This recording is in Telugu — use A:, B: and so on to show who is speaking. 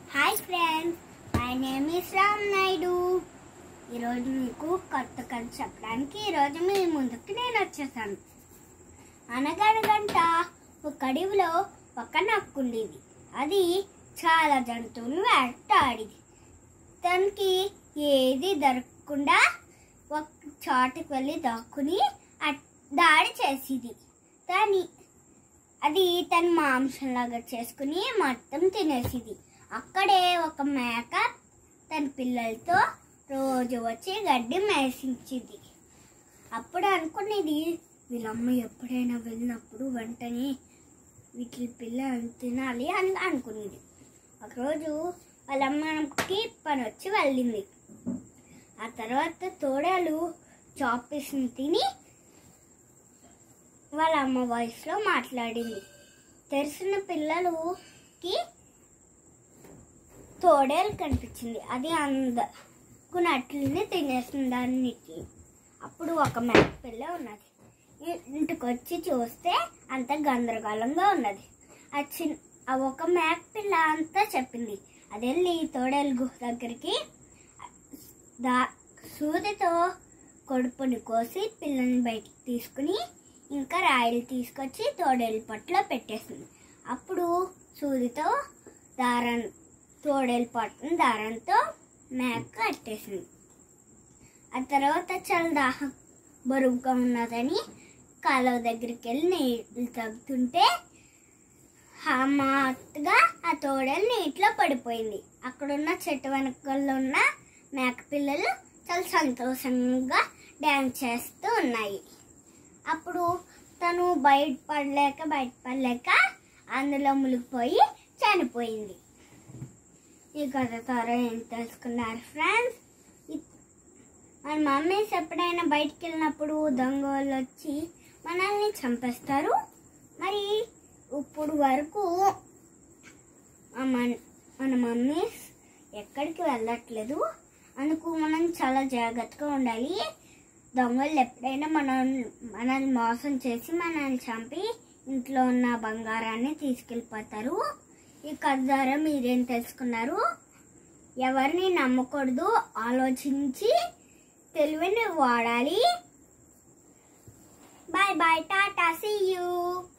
A: hi friends my name is Ram Naidu ఈరోజు మీకు కొత్త కథ చెప్పడానికి ఈరోజు మీ ముందుకు నేను వచ్చేసాను అనగనగంట ఒక అడవిలో ఒక నక్కుండేది అది చాలా జంతువులు వేటాడిది తనకి ఏది దొరకకుండా ఒక చోటుకి వెళ్ళి దాక్కుని అట్- దాడి చేసేది కానీ అది తన మాంసంలాగా చేసుకుని మొత్తం తినేసిది అక్కడే ఒక మేక తన పిల్లలతో రోజు వచ్చి గడ్డి మేసించింది అప్పుడు అనుకునేది వీళ్ళమ్మ ఎప్పుడైనా వెళ్ళినప్పుడు వెంటనే వీటి పిల్లలు తినాలి అని అనుకునేది ఒకరోజు వాళ్ళ అమ్మకి పని వచ్చి వెళ్ళింది ఆ తర్వాత తోడలు చాపీస్ని తిని వాళ్ళ అమ్మ వాయిస్లో మాట్లాడింది తెలిసిన పిల్లలకి తోడేలు కనిపించింది అది అందకున్నట్లని తినేసింది అన్నిటిని అప్పుడు ఒక మేక పిల్ల ఉన్నది ఇ- ఇంటికి వచ్చి చూస్తే అంత గందరగోళంగా ఉన్నది ఆ చిన్న ఆ ఒక మేక పిల్ల అంతా చెప్పింది అది వెళ్ళి తోడేలు గుహ దగ్గరికి దా సూదితో కొడుపుని కోసి పిల్లని బయటికి తీసుకుని ఇంకా రాయిలు తీసుకొచ్చి తోడేలు పట్టులో పెట్టేసింది అప్పుడు సూదితో దారం తోడేలు పట్టుని దారంతో మేక కట్టేసింది ఆ తర్వాత చాలా దాహం బరువుగా ఉన్నదని కాలువ దగ్గరికి వెళ్ళి నీళ్ళు తగ్గుతుంటే హమాత్గా ఆ తోడేలు నీటిలో పడిపోయింది అక్కడున్న చెట్టు వెనకాల ఉన్న మేక పిల్లలు చాలా సంతోషంగా డ్యాన్స్ చేస్తూ ఉన్నాయి అప్పుడు తను బయటపడలేక బయటపడలేక అందులో మునిగిపోయి చనిపోయింది ఈ కథ ద్వారా ఏం తెలుసుకున్నారు ఫ్రెండ్స్ మన మమ్మీస్ ఎప్పుడైనా బయటికి వెళ్ళినప్పుడు దొంగ వాళ్ళు వచ్చి మనల్ని చంపేస్తారు మరి ఇప్పుడు వరకు మన మన మమ్మీస్ ఎక్కడికి వెళ్ళట్లేదు అందుకు మనం చాలా జాగ్రత్తగా ఉండాలి దొంగలు ఎప్పుడైనా మనం మనల్ని మోసం చేసి మనల్ని చంపి ఇంట్లో ఉన్న బంగారాన్ని తీసుకెళ్ళిపోతారు ఈ కథ ద్వారా మీరేం తెలుసుకున్నారు ఎవరిని నమ్మకూడదు ఆలోచించి తెలివిని వాడాలి bye bye tata see you